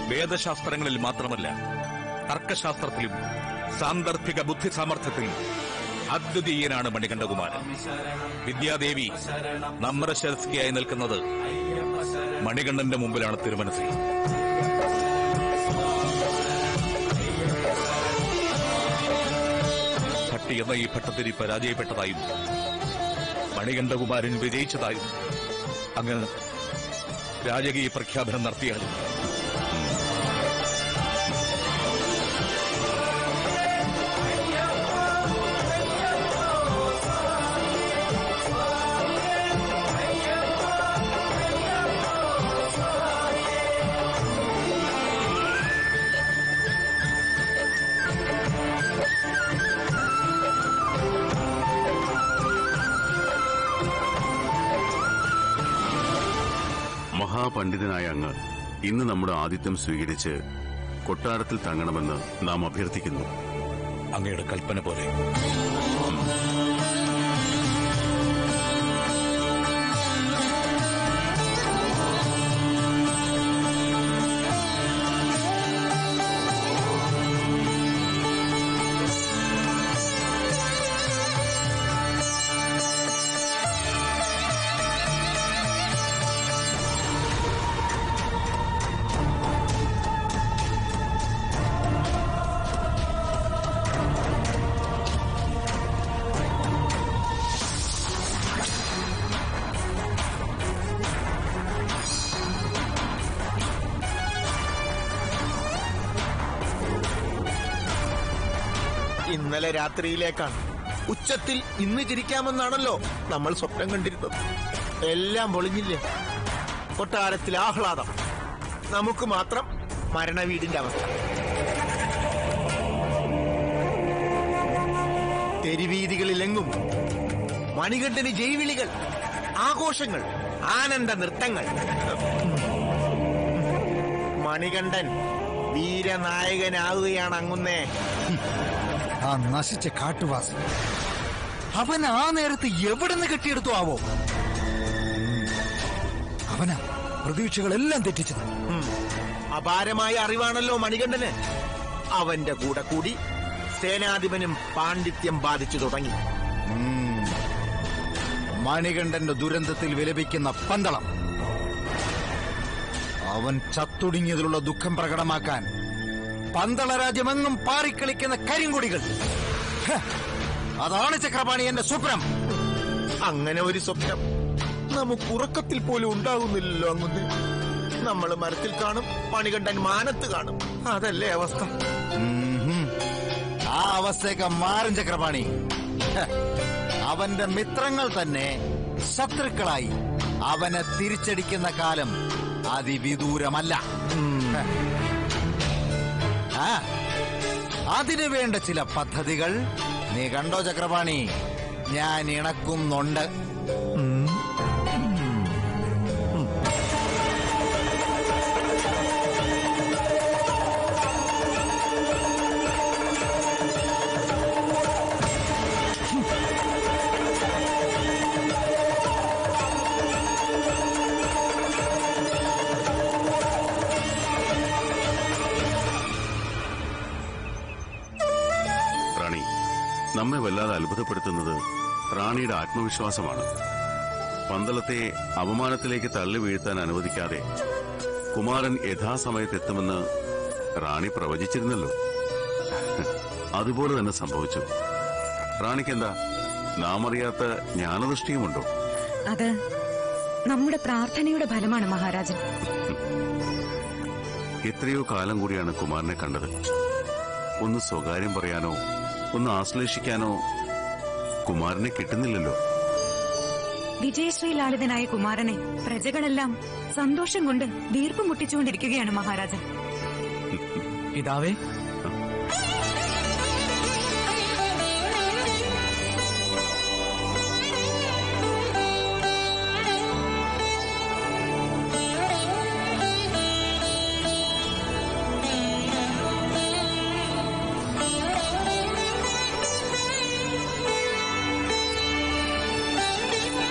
വേദശാസ്ത്രങ്ങളിൽ മാത്രമല്ല തർക്കശാസ്ത്രത്തിലും സാന്ദർഭിക ബുദ്ധി സാമർഥ്യത്തിലും അദ്വിതീയനാണ് മണികണ്ഠകുമാരൻ വിദ്യാദേവി നമ്രശരസ്കിയായി നിൽക്കുന്നത് മണികണ്ഠന്റെ മുമ്പിലാണ് തിരുമനസിൽ ഭട്ടി എന്ന ഈ ഭട്ടത്തിരി പരാജയപ്പെട്ടതായും മണികണ്ഠകുമാരൻ വിജയിച്ചതായും അങ്ങ് രാജകീയ പ്രഖ്യാപനം നടത്തിയാലും മഹാപണ്ഡിതനായ അങ്ങ് ഇന്ന് നമ്മുടെ ആതിഥ്യം സ്വീകരിച്ച് കൊട്ടാരത്തിൽ തങ്ങണമെന്ന് നാം അഭ്യർത്ഥിക്കുന്നു അങ്ങയുടെ കൽപ്പന പോലെ ഇന്നലെ രാത്രിയിലേക്കാണ് ഉച്ചത്തിൽ ഇന്ന് ചിരിക്കാമെന്നാണല്ലോ നമ്മൾ സ്വപ്നം കണ്ടിരുന്നത് എല്ലാം പൊളിഞ്ഞില്ലേ കൊട്ടാരത്തിൽ ആഹ്ലാദം നമുക്ക് മാത്രം മരണവീടിന്റെ അവസ്ഥ തെരുവീതികളിലെങ്ങും മണികണ്ഠന് ജൈവിളികൾ ആഘോഷങ്ങൾ ആനന്ദ നൃത്തങ്ങൾ മണികണ്ഠൻ വീരനായകനാവുകയാണ് അങ്ങുന്നേ ആ നശിച്ച കാട്ടുവാസി അവൻ ആ നേരത്ത് എവിടുന്ന് കെട്ടിയെടുത്തു ആവോ ഉം. അവനാ പ്രതീക്ഷകളെല്ലാം തെറ്റിച്ചത് ഉം. അപാരമായ അറിവാണല്ലോ മണികണ്ഠന് അവന്റെ കൂടെ കൂടി സേനാധിപനും പാണ്ഡിത്യം ബാധിച്ചു തുടങ്ങി ഉം. മണികണ്ഠന്റെ ദുരന്തത്തിൽ വിലപിക്കുന്ന പന്തളം അവൻ ചത്തൊടുങ്ങിയതിലുള്ള ദുഃഖം പ്രകടമാക്കാൻ പന്തള രാജ്യമെങ്ങും പാറിക്കളിക്കുന്ന കരിങ്കൊടികൾ ഹ, അതാണ് ചക്രപാണി എന്റെ സ്വപ്നം അങ്ങനെ ഒരു സ്വപ്നം നമുക്ക് ഉറക്കത്തിൽ പോലും ഉണ്ടാകുന്നില്ലല്ലോ അങ്ങുന്ന് നമ്മൾ മരത്തിൽ കാണും മണികണ്ഠൻ മാനത്ത് കാണും അതല്ലേ അവസ്ഥ ഉം. ആ അവസ്ഥയൊക്കെ മാറും ചക്രപാണി ഹ, അവന്റെ മിത്രങ്ങൾ തന്നെ ശത്രുക്കളായി അവനെ തിരിച്ചടിക്കുന്ന കാലം അതിവിദൂരമല്ല ഹ. ആ അതിനു വേണ്ട ചില പദ്ധതികൾ നീ കണ്ടോ ചക്രപാണി ഞാൻ ഇണക്കുന്നുണ്ട് റാണി നമ്മെ വല്ലാതെ അത്ഭുതപ്പെടുത്തുന്നത് റാണിയുടെ ആത്മവിശ്വാസമാണ് പന്തളത്തെ അപമാനത്തിലേക്ക് തള്ളി വീഴ്ത്താൻ അനുവദിക്കാതെ കുമാരൻ യഥാസമയത്ത് എത്തുമെന്ന് റാണി പ്രവചിച്ചിരുന്നല്ലോ അതുപോലെ തന്നെ സംഭവിച്ചു റാണിക്കെന്താ നാം അറിയാത്ത ജ്ഞാനദൃഷ്ടിയുമുണ്ടോ അത് നമ്മുടെ പ്രാർത്ഥനയുടെ ഫലമാണ് മഹാരാജൻ എത്രയോ കാലം കൂടിയാണ് കുമാരനെ കണ്ടത് ഒന്ന് സ്വകാര്യം പറയാനോ ഒന്ന് ആശ്ലേഷിക്കാനോ കുമാരനെ കിട്ടുന്നില്ലല്ലോ വിജയശ്രീ ലാളിതനായ കുമാരനെ പ്രജകളെല്ലാം സന്തോഷം കൊണ്ട് വീർപ്പ് മുട്ടിച്ചുകൊണ്ടിരിക്കുകയാണ് മഹാരാജൻ പിതാവേ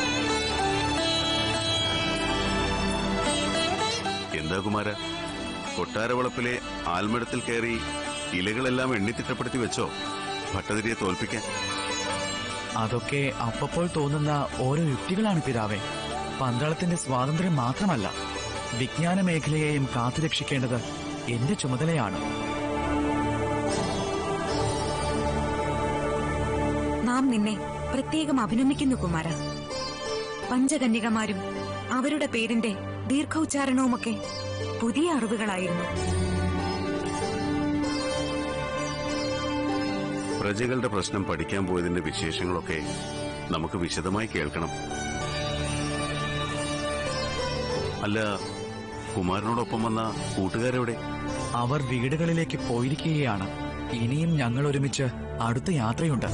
എന്താ കുമാര കൊട്ടാരവളപ്പിലെ ആൽമരത്തിൽ കയറി ഇലകളെല്ലാം എണ്ണിത്തിട്ടപ്പെടുത്തി വെച്ചോ ഭട്ടതിരിയെ തോൽപ്പിക്കാൻ അതൊക്കെ അപ്പപ്പോൾ തോന്നുന്ന ഓരോ യുക്തികളാണ് പിതാവേ പന്തളത്തിന്റെ സ്വാതന്ത്ര്യം മാത്രമല്ല വിജ്ഞാന മേഖലയെയും കാത്തുരക്ഷിക്കേണ്ടത് എന്റെ ചുമതലയാണ് നാം നിന്നെ പ്രത്യേകം അഭിനന്ദിക്കുന്നു കുമാര പഞ്ചകന്യകമാരും അവരുടെ പേരിന്റെ ദീർഘോച്ചാരണവുമൊക്കെ പുതിയ അറിവുകളായിരുന്നു പ്രജകളുടെ പ്രശ്നം പഠിക്കാൻ പോയതിന്റെ വിശേഷങ്ങളൊക്കെ നമുക്ക് വിശദമായി കേൾക്കണം അല്ല കുമാരനോടൊപ്പം വന്ന കൂട്ടുകാരെവിടെ അവർ വീടുകളിലേക്ക് പോയിരിക്കുകയാണ് ഇനിയും ഞങ്ങൾ ഒരുമിച്ച് അടുത്ത യാത്രയുണ്ട്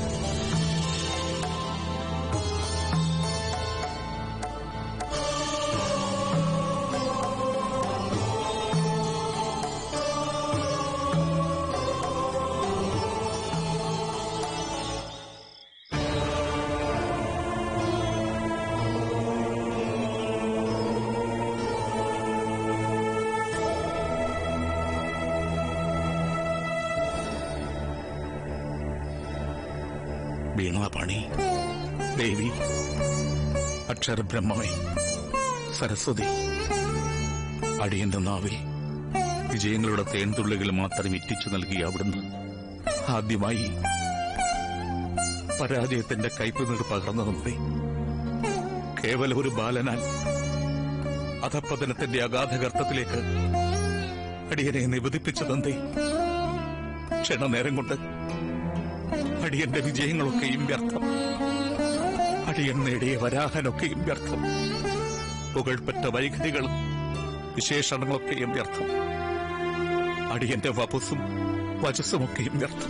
വീണാപാണി ദേവി അക്ഷരബ്രഹ്മമേ സരസ്വതി അടിയന്റെ നാവി വിജയങ്ങളുടെ തേൻതുള്ളികൾ മാത്രം ഇറ്റിച്ചു നൽകിയ അവിടുന്ന് ആദ്യമായി പരാജയത്തിന്റെ കൈപ്പുനീർ പകർന്നതെന്തേ കേവലം ഒരു ബാലനാൽ അധപ്പതനത്തിന്റെ അഗാധഗർത്തത്തിലേക്ക് അടിയനെ നിബന്ധിപ്പിച്ചതെന്തേ ക്ഷണനേരം കൊണ്ട് അടിയന്റെ വിജയങ്ങളൊക്കെയും വ്യർത്ഥം അടിയൻ നേടിയ വരാഹനൊക്കെയും വ്യർത്ഥം പുകഴ്പെറ്റ വൈഖരികളും വിശേഷണങ്ങളൊക്കെയും വ്യർത്ഥം അടിയന്റെ വപുസും വചസ്സുമൊക്കെയും വ്യർത്ഥം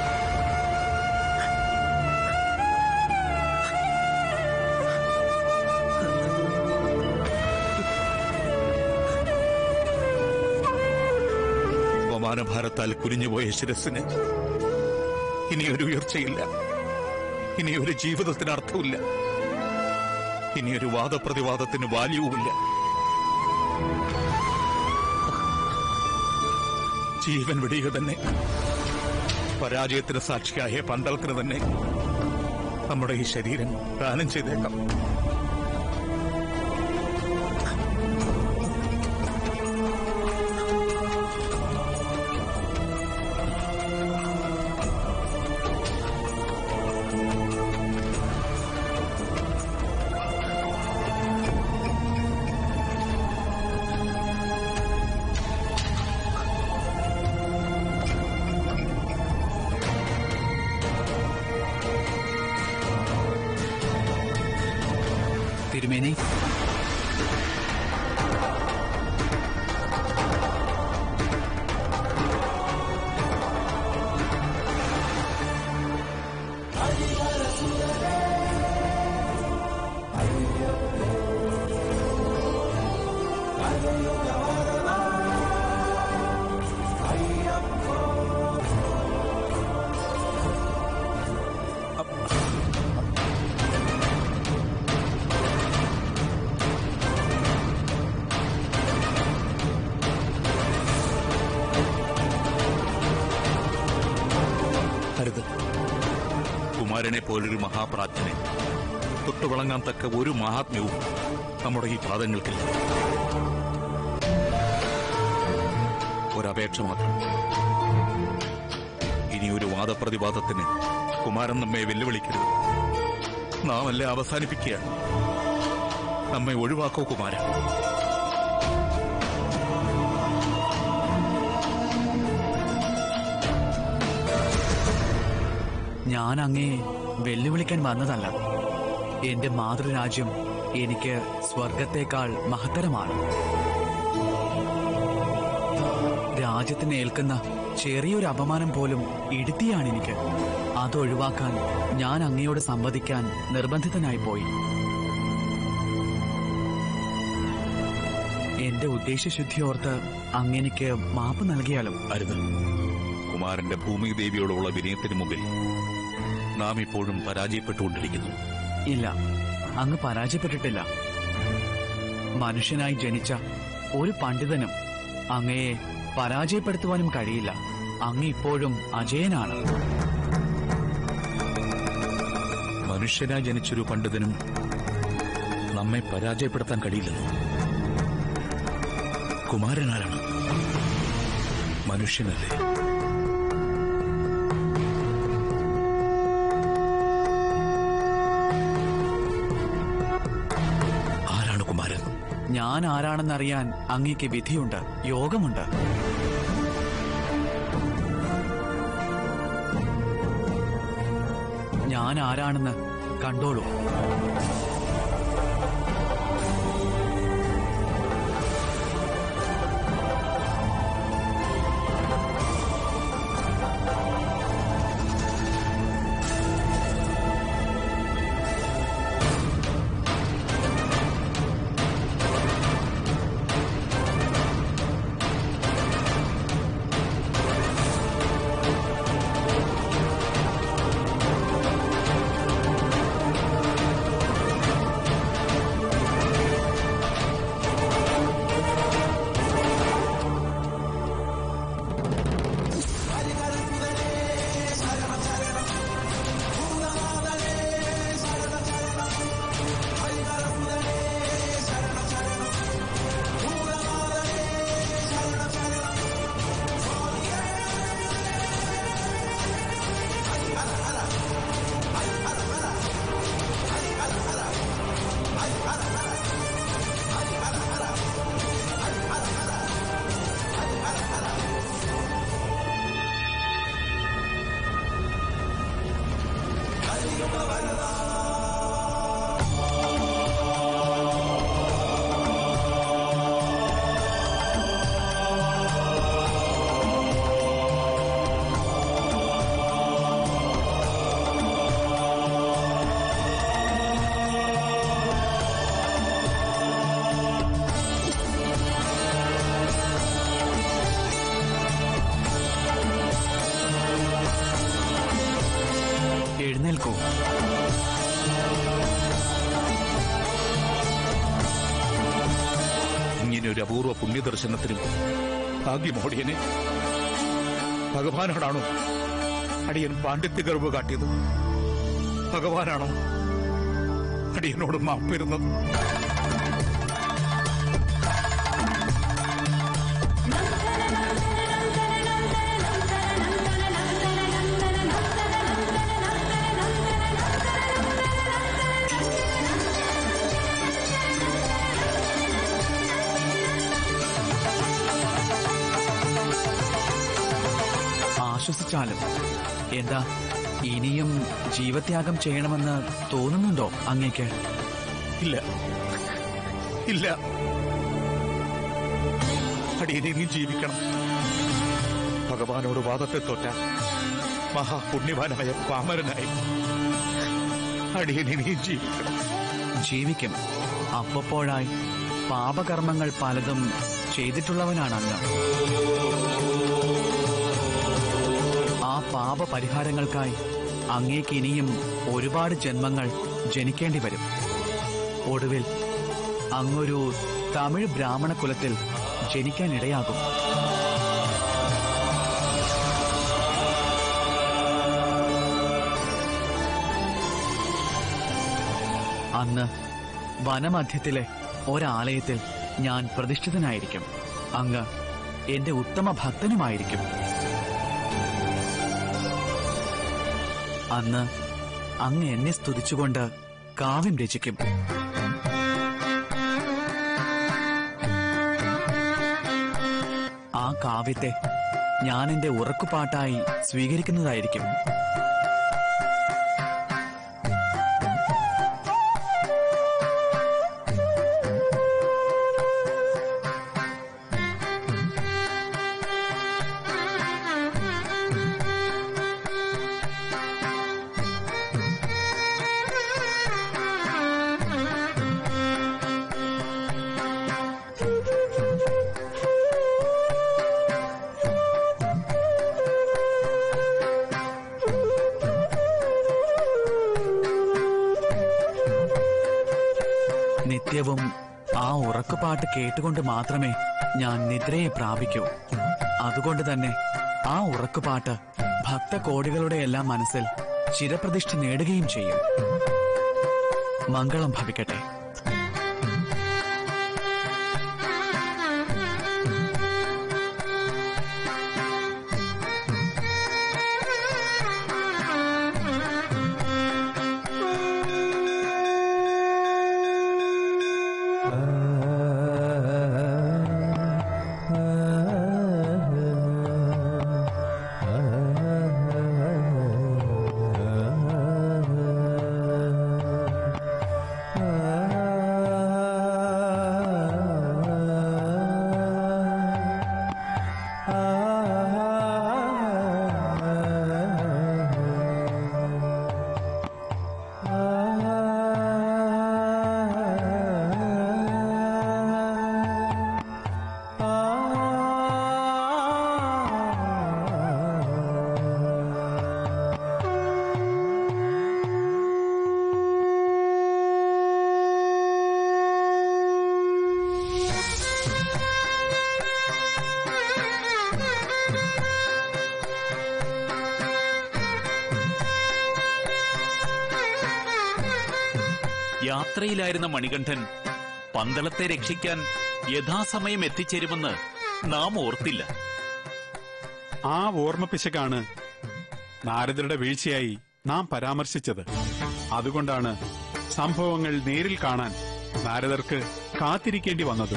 അപമാനഭാരത്താൽ കുനിഞ്ഞുപോയ ശിരസിന് ഇനിയൊരു ഉയർച്ചയില്ല ഇനിയൊരു ജീവിതത്തിന് അർത്ഥമില്ല ഇനിയൊരു വാദപ്രതിവാദത്തിന് വാല്യവുമില്ല ജീവൻ വെടിയുക തന്നെ പരാജയത്തിന് സാക്ഷിയായ പന്തളത്തിന് തന്നെ നമ്മുടെ ഈ ശരീരം ദാനം ചെയ്തേക്കാം തിരുമേനി അരുത് കുമാരനെ പോലൊരു മഹാപ്രാജ്ഞനെ തൊട്ടുവളങ്ങാൻ തക്ക ഒരു മഹാത്മ്യവും നമ്മുടെ ഈ പാദങ്ങൾക്കില്ല ഒരപേക്ഷ മാത്രം ഇനി ഒരു വാദപ്രതിവാദത്തിന് കുമാരൻ നമ്മെ വെല്ലുവിളിക്കരുത് നാം അല്ലേ അവസാനിപ്പിക്കുകയാണ് നമ്മെ ഒഴിവാക്കോ കുമാരൻ ഞാൻ അങ്ങേ വെല്ലുവിളിക്കാൻ വന്നതല്ല എന്റെ മാതൃരാജ്യം എനിക്ക് സ്വർഗത്തേക്കാൾ മഹത്തരമാണ് രാജ്യത്തിന് ഏൽക്കുന്ന ചെറിയൊരു അപമാനം പോലും ഇടുത്തിയാണ് എനിക്ക് അതൊഴിവാക്കാൻ ഞാൻ അങ്ങയോട് സംവദിക്കാൻ നിർബന്ധിതനായി പോയി എന്റെ ഉദ്ദേശശുദ്ധി ഓർത്ത് അങ്ങെനിക്ക് മാപ്പ് നൽകിയാലും അരുത് കുമാരന്റെ ഭൂമി ദേവിയോടുള്ള വിനയത്തിന് മുമ്പിൽ നാം ഇപ്പോഴും പരാജയപ്പെട്ടുകൊണ്ടിരിക്കുന്നു ഇല്ല അങ്ങ് പരാജയപ്പെട്ടിട്ടില്ല മനുഷ്യനായി ജനിച്ച ഒരു പണ്ഡിതനും അങ്ങയെ പരാജയപ്പെടുത്തുവാനും കഴിയില്ല അങ്ങ് ഇപ്പോഴും അജയനാണ് മനുഷ്യനായി ജനിച്ചൊരു പണ്ഡിതനും നമ്മെ പരാജയപ്പെടുത്താൻ കഴിയില്ലെന്ന് കുമാരനാരാണ് മനുഷ്യനല്ലേ ആരാണ് കുമാരൻ ഞാൻ ആരാണെന്നറിയാൻ അങ്ങേക്ക് വിധിയുണ്ട് യോഗമുണ്ട് ഞാൻ ആരാണെന്ന് കണ്ടോളൂ എഴുന്നേൽക്കൂ ഇങ്ങനെ ഒരു അപൂർവ പുണ്യദർശനത്തിനും ഭാഗ്യമോടിയനെ ഭഗവാനോടാണോ അടിയൻ പാണ്ഡിത്യ ഗർവ് കാട്ടിയത് ഭഗവാനാണോ അടിയനോട് മാപ്പിരുന്നത് ആശ്വസിച്ചാലും എന്താ ഇനിയും ജീവത്യാഗം ചെയ്യണമെന്ന് തോന്നുന്നുണ്ടോ അങ്ങേക്ക് ഇല്ല ഇല്ല അടിയനെ ഇനിയും ജീവിക്കണം ഭഗവാനോട് വാദത്തെ തോറ്റ മഹാപുണ്യവാനായ പാമരനായി അടിയനെ ഇനിയും ജീവിക്കണം ജീവിക്കും അപ്പപ്പോഴായി പാപകർമ്മങ്ങൾ പലതും ചെയ്തിട്ടുള്ളവനാണ് അങ്ങ് ആ പാപപരിഹാരങ്ങൾക്കായി അങ്ങേക്ക് ഇനിയും ഒരുപാട് ജന്മങ്ങൾ ജനിക്കേണ്ടി വരും ഒടുവിൽ അങ്ങൊരു തമിഴ് ബ്രാഹ്മണ കുലത്തിൽ ജനിക്കാനിടയാകും അന്ന് വനമധ്യത്തിലെ ഒരാലയത്തിൽ ഞാൻ പ്രതിഷ്ഠിതനായിരിക്കും അങ്ങ് എന്റെ ഉത്തമ ഭക്തനുമായിരിക്കും അന്ന് അങ്ങ് എന്നെ സ്തുതിച്ചുകൊണ്ട് കാവ്യം രചിക്കും ആ കാവ്യത്തെ ഞാൻ എന്റെ ഉറക്കുപാട്ടായി സ്വീകരിക്കുന്നതായിരിക്കും നിത്യവും ആ ഉറക്കുപാട്ട് കേട്ടുകൊണ്ട് മാത്രമേ ഞാൻ നിദ്രയെ പ്രാപിക്കൂ അതുകൊണ്ട് തന്നെ ആ ഉറക്കുപാട്ട് ഭക്തകോടികളുടെ എല്ലാം മനസ്സിൽ ചിരപ്രതിഷ്ഠ നേടുകയും ചെയ്യും മംഗളം ഭവിക്കട്ടെ യാത്രയിലായിരുന്ന മണികണ്ഠൻ പന്തളത്തെ രക്ഷിക്കാൻ യഥാസമയം എത്തിച്ചേരുമെന്ന് നാം ഓർത്തില്ല ആ ഓർമ്മപ്പിശകാണ് നാരദരുടെ വീഴ്ചയായി നാം പരാമർശിച്ചത് അതുകൊണ്ടാണ് സംഭവങ്ങൾ നേരിൽ കാണാൻ നാരദർക്ക് കാത്തിരിക്കേണ്ടി വന്നത്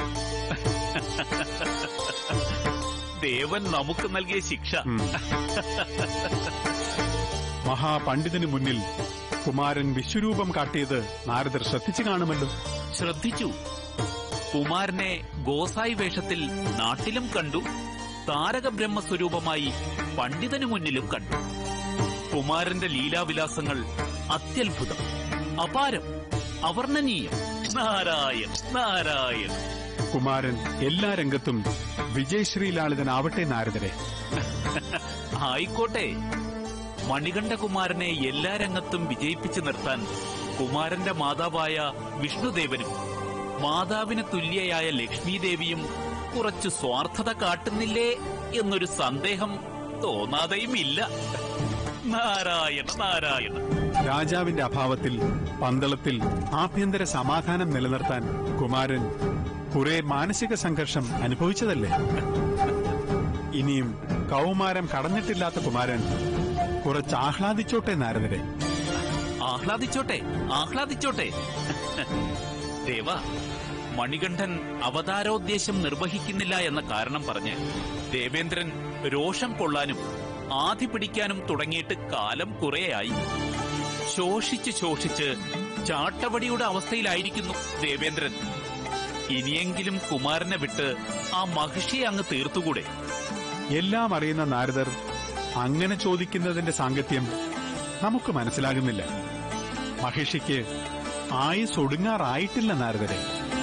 ദേവൻ നമുക്ക് നൽകിയ ശിക്ഷ ഉം. മഹാപണ്ഡിതന് മുന്നിൽ കുമാരൻ വിശ്വരൂപം കാട്ടിയത് നാരദർ ശ്രദ്ധിച്ചു കാണുമല്ലോ ശ്രദ്ധിച്ചു കുമാരനെ ഗോസായി വേഷത്തിൽ നാട്ടിലും കണ്ടു താരക ബ്രഹ്മസ്വരൂപമായി പണ്ഡിതനു മുന്നിലും കണ്ടു കുമാരന്റെ ലീലാവിലാസങ്ങൾ അത്യത്ഭുതം അപാരം അവർണ്ണനീയം നാരായൺ നാരായൺ കുമാരൻ എല്ലാ രംഗത്തും വിജയശ്രീലാളിതനാവട്ടെ നാരദരെ ആയിക്കോട്ടെ മണികണ്ഠകുമാരനെ എല്ലാ രംഗത്തും വിജയിപ്പിച്ചു നിർത്താൻ കുമാരന്റെ മാതാവായ വിഷ്ണുദേവനും മാതാവിന് തുല്യയായ ലക്ഷ്മീദേവിയും കുറച്ചു സ്വാർത്ഥത കാട്ടുന്നില്ലേ എന്നൊരു സന്ദേഹം തോന്നാതെയും ഇല്ല നാരായണ നാരായണ രാജാവിന്റെ അഭാവത്തിൽ പന്തളത്തിൽ ആഭ്യന്തര സമാധാനം നിലനിർത്താൻ കുമാരൻ കുറെ മാനസിക സംഘർഷം അനുഭവിച്ചതല്ലേ ഇനിയും കൗമാരം കടന്നിട്ടില്ലാത്ത കുമാരൻ കുറച്ച് ആഹ്ലാദിച്ചോട്ടെ നാരദരെ ആഹ്ലാദിച്ചോട്ടെ ആഹ്ലാദിച്ചോട്ടെ ദേവ മണികണ്ഠൻ അവതാരോദ്ദേശം നിർവഹിക്കുന്നില്ല എന്ന കാരണം പറഞ്ഞ് ദേവേന്ദ്രൻ രോഷം കൊള്ളാനും ആധി പിടിക്കാനും തുടങ്ങിയിട്ട് കാലം കുറേയായി ശോഷിച്ച് ശോഷിച്ച് ചാട്ടവടിയുടെ അവസ്ഥയിലായിരിക്കുന്നു ദേവേന്ദ്രൻ ഇനിയെങ്കിലും കുമാരനെ വിട്ട് ആ മഹിഷിയെ അങ്ങ് തീർത്തുകൂടെ എല്ലാം അറിയുന്ന നാരദർ അങ്ങനെ ചോദിക്കുന്നതിന്റെ സാങ്കത്യം നമുക്ക് മനസ്സിലാകുന്നില്ല മഹിഷിക്ക് ആയുസ് ഒടുങ്ങാറായിട്ടില്ല നാരദരെ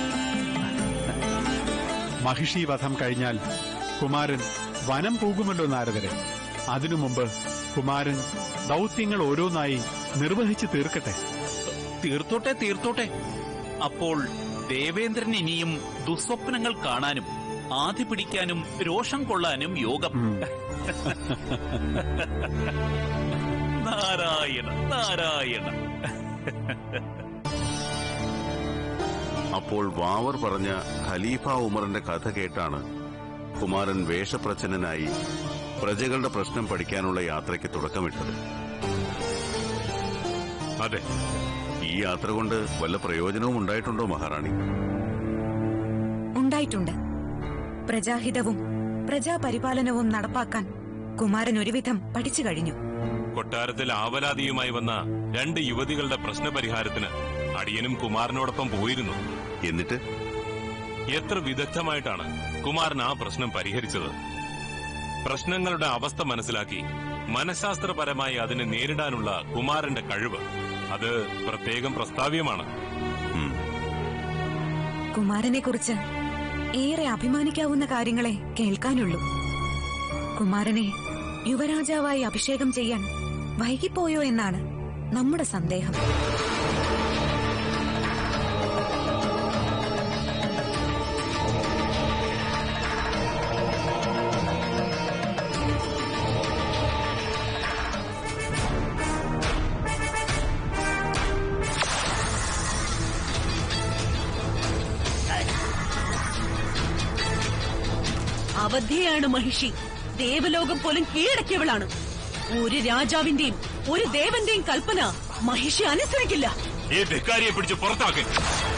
മഹിഷി വധം കഴിഞ്ഞാൽ കുമാരൻ വനം പോകുമല്ലോ നാരദരെ അതിനു മുമ്പ് കുമാരൻ ദൗത്യങ്ങൾ ഓരോന്നായി നിർവഹിച്ചു തീർക്കട്ടെ തീർത്തോട്ടെ തീർത്തോട്ടെ അപ്പോൾ ദേവേന്ദ്രൻ ഇനിയും ദുസ്വപ്നങ്ങൾ കാണാനും ആധി പിടിക്കാനും രോഷം കൊള്ളാനും യോഗം ഉം. നാരായണ നാരായണ അപ്പോൾ വാവർ പറഞ്ഞ ഖലീഫ ഉമറിന്റെ കഥ കേട്ടാണ് കുമാരൻ വേഷപ്രച്ഛന്നനായി പ്രജകളുടെ പ്രശ്നം പഠിക്കാനുള്ള യാത്രയ്ക്ക് തുടക്കമിട്ടത് അതെ ഈ യാത്ര കൊണ്ട് വല്ല പ്രയോജനവും ഉണ്ടായിട്ടുണ്ടോ മഹാറാണി ഉണ്ടായിട്ടുണ്ട് പ്രജാഹിതവും പ്രജാപരിപാലനവും നടപ്പാക്കാൻ കുമാരൻ ഒരുവിധം പഠിച്ചു കഴിഞ്ഞു കൊട്ടാരത്തിൽ ആവലാതിയുമായി വന്ന രണ്ട് യുവതികളുടെ പ്രശ്നപരിഹാരത്തിന് അടിയനും കുമാരനോടൊപ്പം പോയിരുന്നു എന്നിട്ട് എത്ര വിദഗ്ധമായിട്ടാണ് കുമാരൻ ആ പ്രശ്നം പരിഹരിച്ചത് പ്രശ്നങ്ങളുടെ അവസ്ഥ മനസ്സിലാക്കി മനഃശാസ്ത്രപരമായി അതിനെ നേരിടാനുള്ള കുമാരന്റെ കഴിവ് അത് പ്രത്യേകം പ്രസ്താവ്യമാണ് ഉം. കുമാരനെ കുറിച്ച് ഏറെ അഭിമാനിക്കാവുന്ന കാര്യങ്ങളെ കേൾക്കാനുള്ളൂ കുമാരനെ യുവരാജാവായി അഭിഷേകം ചെയ്യാൻ വൈകിപ്പോയോ എന്നാണ് നമ്മുടെ സന്ദേഹം അവധിയാണ് മഹിഷി ദേവലോകം പോലും കീഴടക്കിയവളാണ് ഒരു രാജാവിന്റെയും ഒരു ദേവന്റെയും കൽപ്പന മഹിഷി അനുസരിക്കില്ല ഈ ധിക്കാരിയെ പിടിച്ച് പുറത്താക്ക്